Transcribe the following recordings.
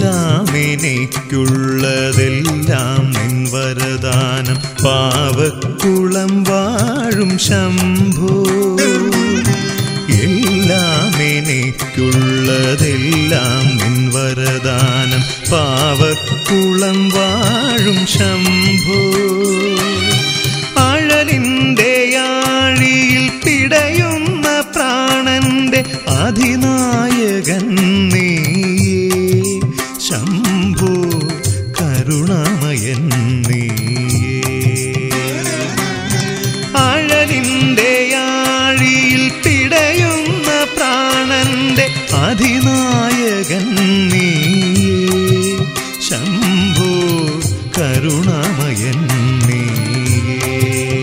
എല്ലാം എനിക്കുള്ളതെല്ലാം നിൻ വരദാനം പാവക്കുളം വാഴും ശംഭോ എല്ലാം എനിക്കുള്ളതെല്ലാം നിൻ വരദാനം പാവക്കുളം വാഴും ശംഭോ അഴലിൻ്റെ ആഴിയിൽ പിടയുന്ന പ്രാണന്റെ അധിനായകൻ നീയേ ശംഭോ കരുണാമയൻ നീയേ അഴലിൻ്റെ ആഴിയിൽ പിടയുന്ന പ്രാണന്റെ അധിനായകൻ നീയേ ശംഭോ കരുണാമയൻ നീയേ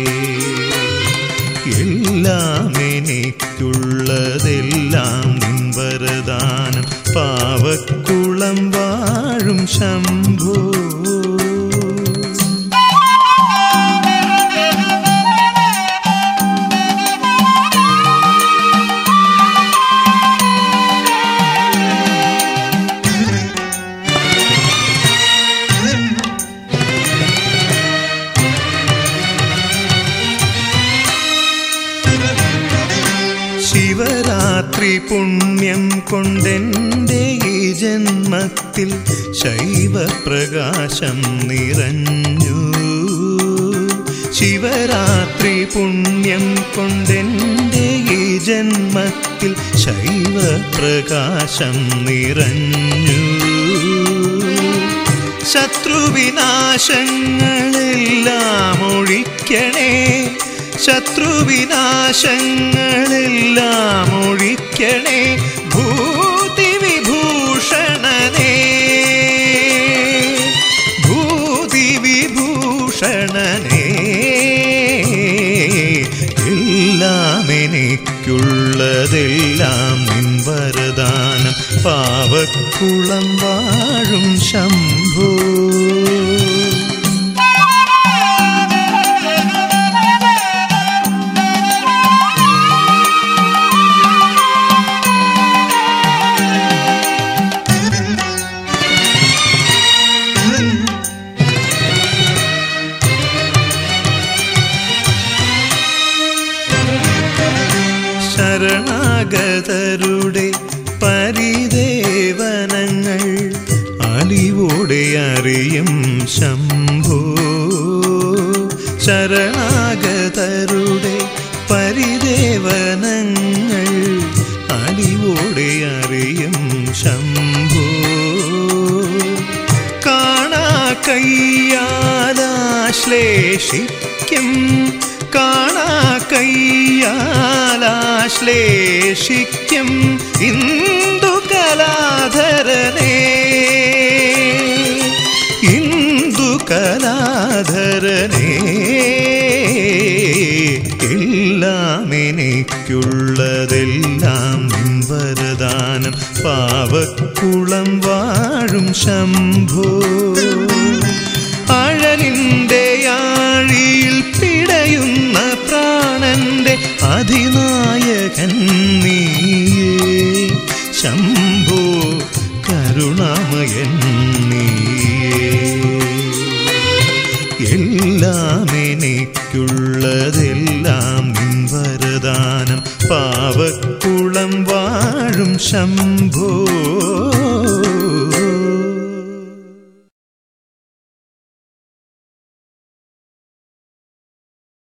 എല്ലാം എനിക്കുള്ളതെല്ലാം നിൻ വരദാനം പാവക്കുളം വാഴും ശംഭോ ശിവരാത്രി പുണ്യം കൊണ്ടെൻ്റെ ഈ ജന്മത്തിൽ ശൈവപ്രകാശം നിറഞ്ഞു ശിവരാത്രി പുണ്യം കൊണ്ടെൻ്റെ ഈ ജന്മത്തിൽ ശൈവപ്രകാശം നിറഞ്ഞു ശത്രുവിനാശങ്ങളെല്ലാം ഒഴിക്കണേ ശത്രുവിനാശങ്ങളെല്ലാം ഒഴിക്കണേ ഭൂതി വിഭൂഷണനേ ഭൂതി വിഭൂഷണനേ എല്ലാം എനിക്കുള്ളതെല്ലാം നിൻ വരദാനം പാവക്കുളം വാഴും ശംഭോ ശരണാഗതരുടെ പരിദേവനങ്ങൾ അലിവോടെ അറിയും ശംഭോ ശരണാഗതരുടെ പരിദേവനങ്ങൾ അലിവോടെ അറിയും ശംഭോ കാണാ കയ്യാലാശ്ലേഷിക്കും കാണാ കയ്യാലാശ്ലേഷിക്കും ഇന്ദു കലാധരനേ ഇന്ദു കലാധരനേ എല്ലാം എനിക്കുള്ളതെല്ലാം നിൻ വരദാനം പാവക്കുളം വാഴും ശംഭോ അഴലിൻ്റെ ആഴിയിൽ പിടയുന്ന പ്രാണന്റെ അധിനായകൻ നീയേ ശംഭോ കരുണാമയൻ നീയേ എല്ലാം എനിക്കുള്ളതെല്ലാം നിൻ വരദാനം പാവക്കുളം വാഴും ശംഭോ